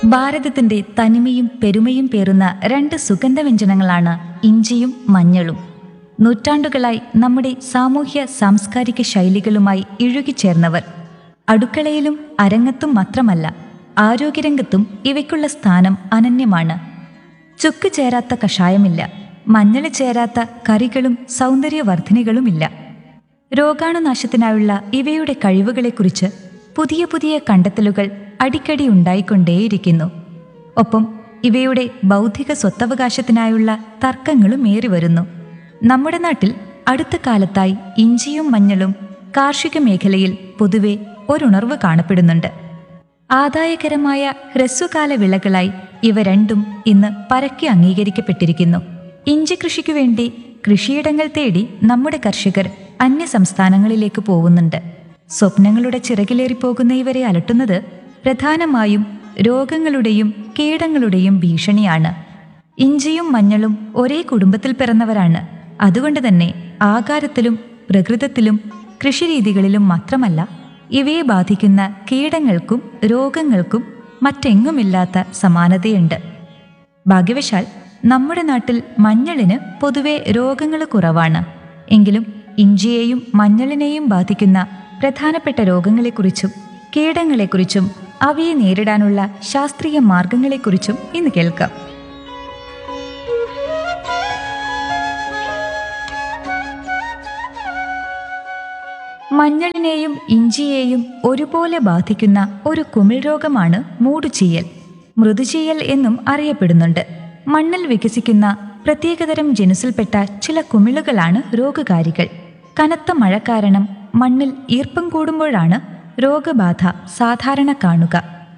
ഭാരതത്തിന്റെ തനിമയും പെരുമയും പേറുന്ന രണ്ട് സുഗന്ധവ്യഞ്ജനങ്ങളാണ് ഇഞ്ചിയും മഞ്ഞളും നൂറ്റാണ്ടുകളായി നമ്മുടെ സാമൂഹ്യ സാംസ്കാരിക ശൈലികളുമായി ഇഴുകിച്ചേർന്നവർ അടുക്കളയിലും അരങ്ങത്തും മാത്രമല്ല ആരോഗ്യരംഗത്തും ഇവയ്ക്കുള്ള സ്ഥാനം അനന്യമാണ് ചുക്ക് ചേരാത്ത കഷായമില്ല മഞ്ഞൾ ചേരാത്ത കറികളും സൗന്ദര്യവർദ്ധിനികളുമില്ല രോഗാണുനാശത്തിനായുള്ള ഇവയുടെ കഴിവുകളെക്കുറിച്ച് പുതിയ പുതിയ കണ്ടെത്തലുകൾ അടിക്കടി ഉണ്ടായിക്കൊണ്ടേയിരിക്കുന്നു ഒപ്പം ഇവയുടെ ബൗദ്ധിക സ്വത്തവകാശത്തിനായുള്ള തർക്കങ്ങളും ഏറി വരുന്നു നമ്മുടെ നാട്ടിൽ അടുത്ത കാലത്തായി ഇഞ്ചിയും മഞ്ഞളും കാർഷിക മേഖലയിൽ പൊതുവെ ഒരുണർവ് കാണപ്പെടുന്നുണ്ട് ആദായകരമായ ഹ്രസ്വകാല വിളകളായി ഇവ രണ്ടും ഇന്ന് പരക്കെ അംഗീകരിക്കപ്പെട്ടിരിക്കുന്നു ഇഞ്ചി കൃഷിക്കു വേണ്ടി കൃഷിയിടങ്ങൾ തേടി നമ്മുടെ കർഷകർ അന്യ സംസ്ഥാനങ്ങളിലേക്ക് പോകുന്നുണ്ട് സ്വപ്നങ്ങളുടെ ചിറകിലേറിപ്പോകുന്ന ഇവരെ അലട്ടുന്നത് പ്രധാനമായും രോഗങ്ങളുടെയും കീടങ്ങളുടെയും ഭീഷണിയാണ് ഇഞ്ചിയും മഞ്ഞളും ഒരേ കുടുംബത്തിൽ പിറന്നവരാണ് അതുകൊണ്ട് തന്നെ ആകാരത്തിലും പ്രകൃതത്തിലും കൃഷിരീതികളിലും മാത്രമല്ല ഇവയെ ബാധിക്കുന്ന കീടങ്ങൾക്കും രോഗങ്ങൾക്കും മറ്റെങ്ങുമില്ലാത്ത സമാനതയുണ്ട് ഭാഗ്യവശാൽ നമ്മുടെ നാട്ടിൽ മഞ്ഞളിന് പൊതുവെ രോഗങ്ങൾ കുറവാണ് എങ്കിലും ഇഞ്ചിയെയും മഞ്ഞളിനെയും ബാധിക്കുന്ന പ്രധാനപ്പെട്ട രോഗങ്ങളെക്കുറിച്ചും കീടങ്ങളെക്കുറിച്ചും അവയെ നേരിടാനുള്ള ശാസ്ത്രീയ മാർഗങ്ങളെക്കുറിച്ചും ഇന്ന് കേൾക്കാം മഞ്ഞളിനെയും ഇഞ്ചിയെയും ഒരുപോലെ ബാധിക്കുന്ന ഒരു കുമിൾ രോഗമാണ് മൂടുചീയൽ മൃദുചീയൽ എന്നും അറിയപ്പെടുന്നുണ്ട് മണ്ണിൽ വികസിക്കുന്ന പ്രത്യേകതരം ജനുസിൽപ്പെട്ട ചില കുമിളുകളാണ് രോഗകാരികൾ കനത്ത മഴ കാരണം മണ്ണിൽ ഈർപ്പം കൂടുമ്പോഴാണ് രോഗബാധ സാധാരണ കാണുക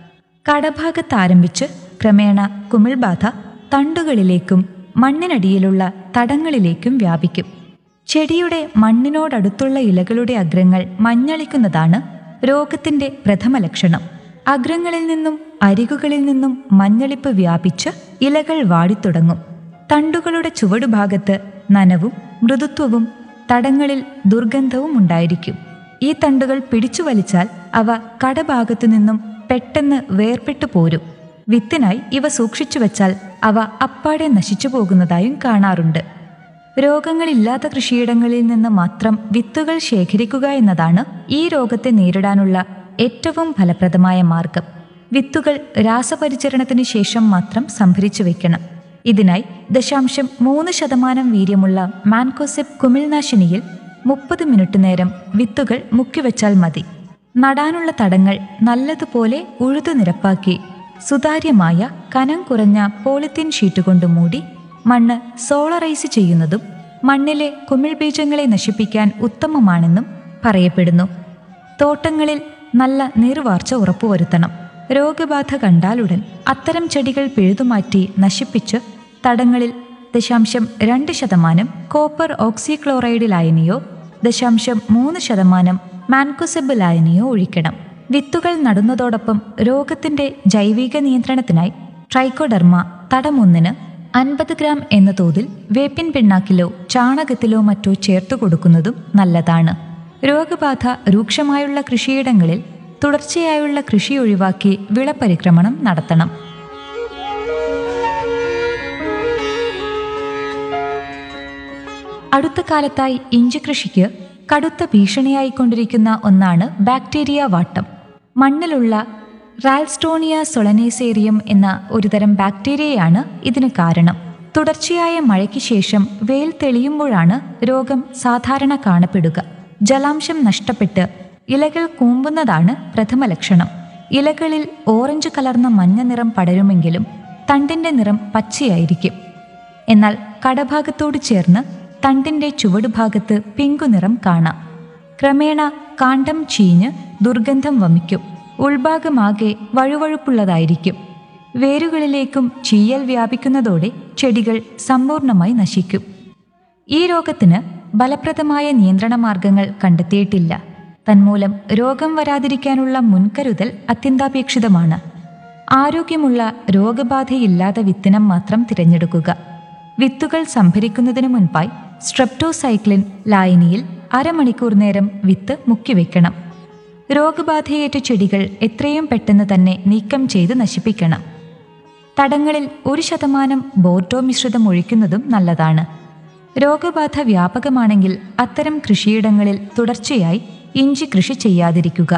കടഭാഗത്ത് ആരംഭിച്ച് ക്രമേണ കുമിൾബാധ തണ്ടുകളിലേക്കും മണ്ണിനടിയിലുള്ള തടങ്ങളിലേക്കും വ്യാപിക്കും ചെടിയുടെ മണ്ണിനോടടുത്തുള്ള ഇലകളുടെ അഗ്രങ്ങൾ മഞ്ഞളിക്കുന്നതാണ് രോഗത്തിന്റെ പ്രഥമ ലക്ഷണം അഗ്രങ്ങളിൽ നിന്നും അരികുകളിൽ നിന്നും മഞ്ഞളിപ്പ് വ്യാപിച്ച് ഇലകൾ വാടിത്തുടങ്ങും തണ്ടുകളുടെ ചുവടുഭാഗത്ത് നനവും മൃദുത്വവും തടങ്ങളിൽ ദുർഗന്ധവും ഉണ്ടായിരിക്കും ഈ തണ്ടുകൾ പിടിച്ചു വലിച്ചാൽ അവ കടഭാഗത്തു നിന്നും പെട്ടെന്ന് വേർപെട്ടു പോരും വിത്തിനായി ഇവ സൂക്ഷിച്ചു വെച്ചാൽ അവ അപ്പാടെ നശിച്ചു പോകുന്നതായും കാണാറുണ്ട് രോഗങ്ങളില്ലാത്ത കൃഷിയിടങ്ങളിൽ നിന്ന് മാത്രം വിത്തുകൾ ശേഖരിക്കുക എന്നതാണ് ഈ രോഗത്തെ നേരിടാനുള്ള ഏറ്റവും ഫലപ്രദമായ മാർഗം വിത്തുകൾ രാസപരിചരണത്തിന് ശേഷം മാത്രം സംഭരിച്ചു വെക്കണം ഇതിനായി ദശാംശം മൂന്ന് ശതമാനം വീര്യമുള്ള മാൻകോസെപ് കുമിൾനാശിനിയിൽ മുപ്പത് മിനിറ്റ് നേരം വിത്തുകൾ മുക്കിവെച്ചാൽ മതി നടാനുള്ള തടങ്ങൾ നല്ലതുപോലെ ഉഴുതു നിരപ്പാക്കി സുതാര്യമായ കനം കുറഞ്ഞ പോളിത്തീൻ ഷീറ്റ് കൊണ്ട് മൂടി മണ്ണ് സോളറൈസ് ചെയ്യുന്നതും മണ്ണിലെ കുമിൾ ബീജങ്ങളെ നശിപ്പിക്കാൻ ഉത്തമമാണെന്നും പറയപ്പെടുന്നു തോട്ടങ്ങളിൽ നല്ല നീർവാർച്ച ഉറപ്പുവരുത്തണം രോഗബാധ കണ്ടാലുടൻ അത്തരം ചെടികൾ പിഴുതുമാറ്റി നശിപ്പിച്ച് തടങ്ങളിൽ ദശാംശം രണ്ട് ശതമാനം കോപ്പർ ഓക്സിക്ലോറൈഡ് ലായനിയോ ദശാംശം മൂന്ന് ശതമാനം മാൻകുസെബ് ലായനിയോ ഒഴിക്കണം വിത്തുകൾ നടുന്നതോടൊപ്പം രോഗത്തിന്റെ ജൈവിക നിയന്ത്രണത്തിനായി ട്രൈക്കോഡർമ തടമൊന്നിന് അൻപത് ഗ്രാം എന്ന തോതിൽ വേപ്പിൻ പിണ്ണാക്കിലോ ചാണകത്തിലോ മറ്റോ ചേർത്തു കൊടുക്കുന്നതും നല്ലതാണ് രോഗബാധ രൂക്ഷമായുള്ള കൃഷിയിടങ്ങളിൽ തുടർച്ചയായുള്ള കൃഷി ഒഴിവാക്കി വിളപരിക്രമണം നടത്തണം അടുത്ത കാലത്തായി ഇഞ്ചി കൃഷിക്ക് കടുത്ത ഭീഷണിയായിക്കൊണ്ടിരിക്കുന്ന ഒന്നാണ് ബാക്ടീരിയ വാട്ടം മണ്ണിലുള്ള റാൽസ്റ്റോണിയ സൊളനേസേറിയം എന്ന ഒരുതരം ബാക്ടീരിയയാണ് ഇതിന് കാരണം തുടർച്ചയായ മഴയ്ക്ക് ശേഷം വെയിൽ തെളിയുമ്പോഴാണ് രോഗം സാധാരണ കാണപ്പെടുക ജലാംശം നഷ്ടപ്പെട്ട് ഇലകൾ കൂമ്പുന്നതാണ് പ്രഥമ ലക്ഷണം ഇലകളിൽ ഓറഞ്ച് കലർന്ന മഞ്ഞ നിറം പടരുമെങ്കിലും തണ്ടിന്റെ നിറം പച്ചയായിരിക്കും എന്നാൽ കടഭാഗത്തോട് ചേർന്ന് തണ്ടിന്റെ ചുവടുഭാഗത്ത് പിങ്കു നിറം കാണാം ക്രമേണ കാണ്ഡം ചീഞ്ഞ് ദുർഗന്ധം വമിക്കും ഉൾഭാഗമാകെ വഴുവഴുപ്പുള്ളതായിരിക്കും വേരുകളിലേക്കും ചീയൽ വ്യാപിക്കുന്നതോടെ ചെടികൾ സമ്പൂർണ്ണമായി നശിക്കും ഈ രോഗത്തിന് ഫലപ്രദമായ നിയന്ത്രണ മാർഗങ്ങൾ കണ്ടെത്തിയിട്ടില്ല തന്മൂലം രോഗം വരാതിരിക്കാനുള്ള മുൻകരുതൽ അത്യന്താപേക്ഷിതമാണ് ആരോഗ്യമുള്ള രോഗബാധയില്ലാത്ത വിത്തിനം മാത്രം തിരഞ്ഞെടുക്കുക വിത്തുകൾ സംഭരിക്കുന്നതിന് മുൻപായി സ്ട്രെപ്റ്റോസൈക്ലിൻ ലായനിയിൽ അരമണിക്കൂർ നേരം വിത്ത് മുക്കിവെക്കണം രോഗബാധയേറ്റ ചെടികൾ എത്രയും പെട്ടെന്ന് തന്നെ നീക്കം ചെയ്ത് നശിപ്പിക്കണം തടങ്ങളിൽ ഒരു ശതമാനം ബോർഡോ മിശ്രിതം ഒഴിക്കുന്നതും നല്ലതാണ് രോഗബാധ വ്യാപകമാണെങ്കിൽ അത്തരം കൃഷിയിടങ്ങളിൽ തുടർച്ചയായി ഇഞ്ചി കൃഷി ചെയ്യാതിരിക്കുക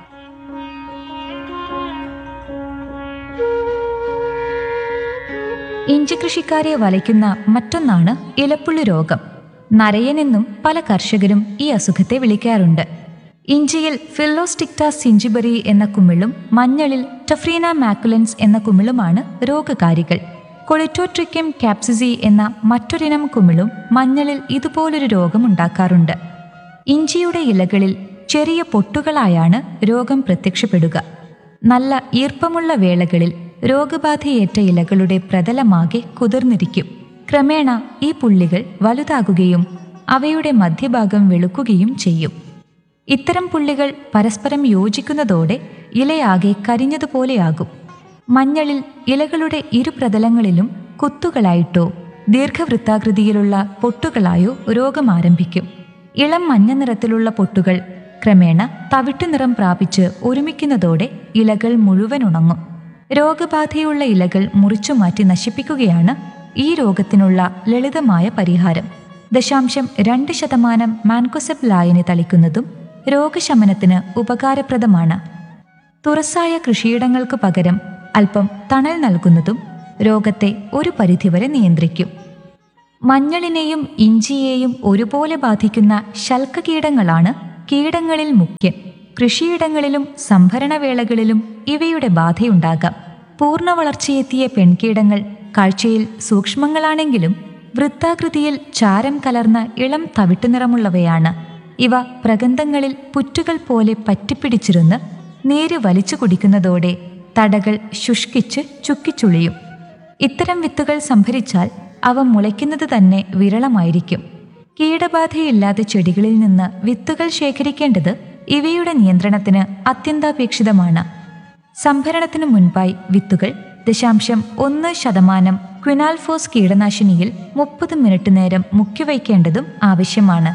ഇഞ്ചി കൃഷിക്കാരെ വലയ്ക്കുന്ന മറ്റൊന്നാണ് ഇലപ്പുള്ളി രോഗം നരയനെന്നും പല കർഷകരും ഈ അസുഖത്തെ വിളിക്കാറുണ്ട് ഇഞ്ചിയിൽ ഫില്ലോസ്റ്റിക്ട സിഞ്ചിബറി എന്ന കുമിളും മഞ്ഞളിൽ ടഫ്രീന മാക്കുലൻസ് എന്ന കുമിളുമാണ് രോഗകാരികൾ കൊളിറ്റോട്രിക്യം കാപ്സിസി എന്ന മറ്റൊരിനം കുമിളും മഞ്ഞളിൽ ഇതുപോലൊരു രോഗമുണ്ടാക്കാറുണ്ട് ഇഞ്ചിയുടെ ഇലകളിൽ ചെറിയ പൊട്ടുകളായാണ് രോഗം പ്രത്യക്ഷപ്പെടുക നല്ല ഈർപ്പമുള്ള വേളകളിൽ രോഗബാധയേറ്റ ഇലകളുടെ പ്രതലമാകെ കുതിർന്നിരിക്കും ക്രമേണ ഈ പുള്ളികൾ വലുതാകുകയും അവയുടെ മധ്യഭാഗം വെളുക്കുകയും ചെയ്യും ഇത്തരം പുള്ളികൾ പരസ്പരം യോജിക്കുന്നതോടെ ഇലയാകെ കരിഞ്ഞതുപോലെയാകും മഞ്ഞളിൽ ഇലകളുടെ ഇരു പ്രതലങ്ങളിലും കുത്തുകളായിട്ടോ ദീർഘവൃത്താകൃതിയിലുള്ള പൊട്ടുകളായോ രോഗം ആരംഭിക്കും ഇളം മഞ്ഞ നിറത്തിലുള്ള പൊട്ടുകൾ ക്രമേണ തവിട്ടു നിറം പ്രാപിച്ച് ഒരുമിക്കുന്നതോടെ ഇലകൾ മുഴുവൻ ഉണങ്ങും രോഗബാധയുള്ള ഇലകൾ മുറിച്ചു മാറ്റി നശിപ്പിക്കുകയാണ് ഈ രോഗത്തിനുള്ള ലളിതമായ പരിഹാരം ദശാംശം രണ്ട് ശതമാനം മാൻകൊസെപ് ലായനി തളിക്കുന്നതും രോഗശമനത്തിന് ഉപകാരപ്രദമാണ് തുറസായ കൃഷിയിടങ്ങൾക്ക് പകരം അല്പം തണൽ നൽകുന്നതും രോഗത്തെ ഒരു പരിധിവരെ നിയന്ത്രിക്കും മഞ്ഞളിനെയും ഇഞ്ചിയെയും ഒരുപോലെ ബാധിക്കുന്ന ശൽക്കകീടങ്ങളാണ് കീടങ്ങളിൽ മുഖ്യം കൃഷിയിടങ്ങളിലും സംഭരണവേളകളിലും ഇവയുടെ ബാധയുണ്ടാകാം പൂർണ്ണ വളർച്ചയെത്തിയ പെൺകീടങ്ങൾ കാഴ്ചയിൽ സൂക്ഷ്മങ്ങളാണെങ്കിലും വൃത്താകൃതിയിൽ ചാരം കലർന്ന ഇളം തവിട്ടു നിറമുള്ളവയാണ് ഇവ പ്രഗന്ധങ്ങളിൽ പുറ്റുകൾ പോലെ പറ്റിപ്പിടിച്ചിരുന്ന് നീര് വലിച്ചു കുടിക്കുന്നതോടെ തടകൾ ശുഷ്കിച്ച് ചുക്കിച്ചുളിയും ഇത്തരം വിത്തുകൾ സംഭരിച്ചാൽ അവ മുളയ്ക്കുന്നത് തന്നെ വിരളമായിരിക്കും കീടബാധയില്ലാത്ത ചെടികളിൽ നിന്ന് വിത്തുകൾ ശേഖരിക്കേണ്ടത് ഇവയുടെ നിയന്ത്രണത്തിന് അത്യന്താപേക്ഷിതമാണ് സംഭരണത്തിനു മുൻപായി വിത്തുകൾ ദശാംശം ഒന്ന് ശതമാനം ക്വിനാൽഫോസ് കീടനാശിനിയിൽ മുപ്പത് മിനിറ്റ് നേരം മുക്കിവയ്ക്കേണ്ടതും ആവശ്യമാണ്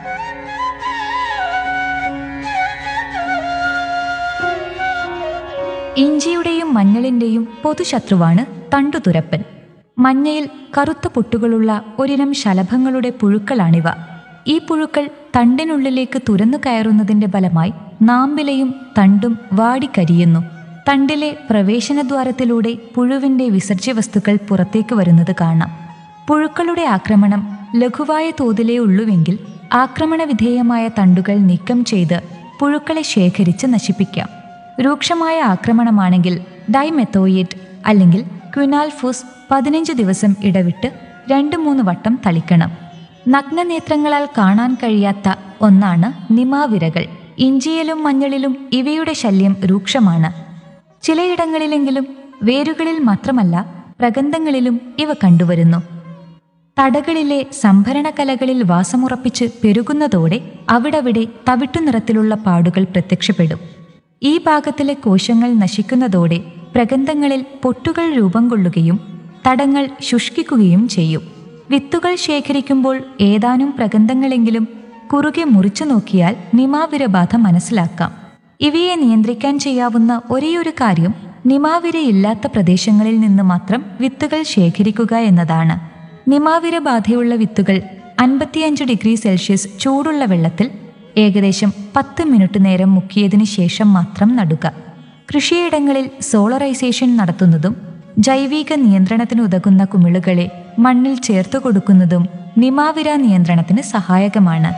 ഇഞ്ചിയുടെയും മഞ്ഞളിന്റെയും പൊതുശത്രുവാണ് തണ്ടുതുരപ്പൻ മഞ്ഞയിൽ കറുത്ത പൊട്ടുകളുള്ള ഒരിനം ശലഭങ്ങളുടെ പുഴുക്കളാണിവ ഈ പുഴുക്കൾ തണ്ടിനുള്ളിലേക്ക് തുരന്നു കയറുന്നതിന്റെ ഫലമായി നാമ്പിലയും തണ്ടും വാടിക്കരിയുന്നു തണ്ടിലെ പ്രവേശനദ്വാരത്തിലൂടെ പുഴുവിന്റെ വിസർജ്യ വസ്തുക്കൾ പുറത്തേക്ക് വരുന്നത് കാണാം പുഴുക്കളുടെ ആക്രമണം ലഘുവായ തോതിലേ ഉള്ളുവെങ്കിൽ ആക്രമണ വിധേയമായ തണ്ടുകൾ നീക്കം ചെയ്ത് പുഴുക്കളെ ശേഖരിച്ച് നശിപ്പിക്കാം രൂക്ഷമായ ആക്രമണമാണെങ്കിൽ ഡൈമെത്തോയേറ്റ് അല്ലെങ്കിൽ ക്വിനാൽഫോസ് പതിനഞ്ച് ദിവസം ഇടവിട്ട് രണ്ട് മൂന്ന് വട്ടം തളിക്കണം നഗ്നനേത്രങ്ങളാൽ കാണാൻ കഴിയാത്ത ഒന്നാണ് നിമാവിരകൾ ഇഞ്ചിയിലും മഞ്ഞളിലും ഇവയുടെ ശല്യം രൂക്ഷമാണ് ചിലയിടങ്ങളിലെങ്കിലും വേരുകളിൽ മാത്രമല്ല പ്രഗന്ധങ്ങളിലും ഇവ കണ്ടുവരുന്നു തടകളിലെ സംഭരണ കലകളിൽ വാസമുറപ്പിച്ച് പെരുകുന്നതോടെ അവിടവിടെ തവിട്ടു നിറത്തിലുള്ള പാടുകൾ പ്രത്യക്ഷപ്പെടും ഈ ഭാഗത്തിലെ കോശങ്ങൾ നശിക്കുന്നതോടെ പ്രഗന്ധങ്ങളിൽ പൊട്ടുകൾ രൂപം കൊള്ളുകയും തടങ്ങൾ ശുഷ്കിക്കുകയും ചെയ്യും വിത്തുകൾ ശേഖരിക്കുമ്പോൾ ഏതാനും പ്രഗന്ധങ്ങളെങ്കിലും കുറുകെ മുറിച്ചു നോക്കിയാൽ നിമാവിരബാധ മനസ്സിലാക്കാം ഇവയെ നിയന്ത്രിക്കാൻ ചെയ്യാവുന്ന ഒരേയൊരു കാര്യം നിമാവിരയില്ലാത്ത പ്രദേശങ്ങളിൽ നിന്ന് മാത്രം വിത്തുകൾ ശേഖരിക്കുക എന്നതാണ് നിമാവിര ബാധയുള്ള വിത്തുകൾ അൻപത്തിയഞ്ച് ഡിഗ്രി സെൽഷ്യസ് ചൂടുള്ള വെള്ളത്തിൽ ഏകദേശം പത്ത് മിനിറ്റ് നേരം മുക്കിയതിനു ശേഷം മാത്രം നടുക കൃഷിയിടങ്ങളിൽ സോളറൈസേഷൻ നടത്തുന്നതും ജൈവിക നിയന്ത്രണത്തിനുതകുന്ന കുമിളുകളെ മണ്ണിൽ ചേർത്തു കൊടുക്കുന്നതും നിമാവിര നിയന്ത്രണത്തിന് സഹായകമാണ്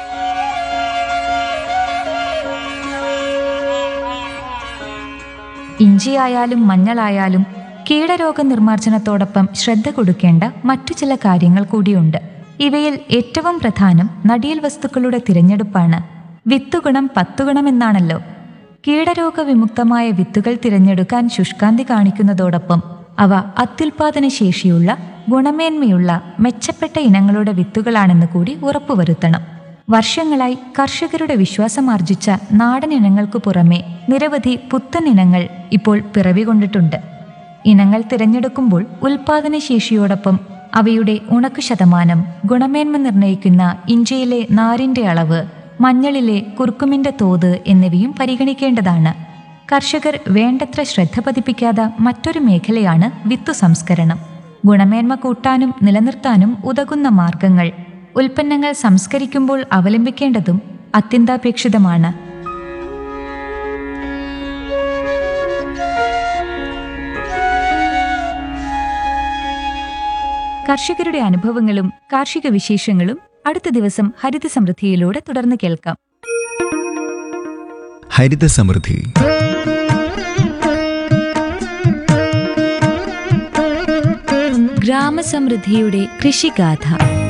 ഇഞ്ചിയായാലും മഞ്ഞളായാലും കീടരോഗ നിർമ്മാർജ്ജനത്തോടൊപ്പം ശ്രദ്ധ കൊടുക്കേണ്ട മറ്റു ചില കാര്യങ്ങൾ കൂടിയുണ്ട് ഇവയിൽ ഏറ്റവും പ്രധാനം നടിയൽ വസ്തുക്കളുടെ തിരഞ്ഞെടുപ്പാണ് വിത്തുഗുണം പത്തുഗുണം എന്നാണല്ലോ കീടരോഗ വിമുക്തമായ വിത്തുകൾ തിരഞ്ഞെടുക്കാൻ ശുഷ്കാന്തി കാണിക്കുന്നതോടൊപ്പം അവ അത്യുൽപാദന ശേഷിയുള്ള ഗുണമേന്മയുള്ള മെച്ചപ്പെട്ട ഇനങ്ങളുടെ വിത്തുകളാണെന്ന് കൂടി ഉറപ്പുവരുത്തണം വർഷങ്ങളായി കർഷകരുടെ വിശ്വാസമാർജിച്ച നാടൻ ഇനങ്ങൾക്കു പുറമെ നിരവധി പുത്തൻ ഇനങ്ങൾ ഇപ്പോൾ പിറവികൊണ്ടിട്ടുണ്ട് ഇനങ്ങൾ തിരഞ്ഞെടുക്കുമ്പോൾ ഉൽപാദനശേഷിയോടൊപ്പം അവയുടെ ഉണക്കു ശതമാനം ഗുണമേന്മ നിർണ്ണയിക്കുന്ന ഇഞ്ചിയിലെ നാരിന്റെ അളവ് മഞ്ഞളിലെ കുർക്കുമിന്റെ തോത് എന്നിവയും പരിഗണിക്കേണ്ടതാണ് കർഷകർ വേണ്ടത്ര ശ്രദ്ധ പതിപ്പിക്കാത്ത മറ്റൊരു മേഖലയാണ് വിത്തു സംസ്കരണം ഗുണമേന്മ കൂട്ടാനും നിലനിർത്താനും ഉതകുന്ന മാർഗങ്ങൾ ഉൽപ്പന്നങ്ങൾ സംസ്കരിക്കുമ്പോൾ അവലംബിക്കേണ്ടതും അത്യന്താപേക്ഷിതമാണ് കർഷകരുടെ അനുഭവങ്ങളും കാർഷിക വിശേഷങ്ങളും അടുത്ത ദിവസം ഹരിത സമൃദ്ധിയിലൂടെ തുടർന്ന് കേൾക്കാം ഹരിത സമൃദ്ധി ഗ്രാമസമൃദ്ധിയുടെ കൃഷിഗാഥ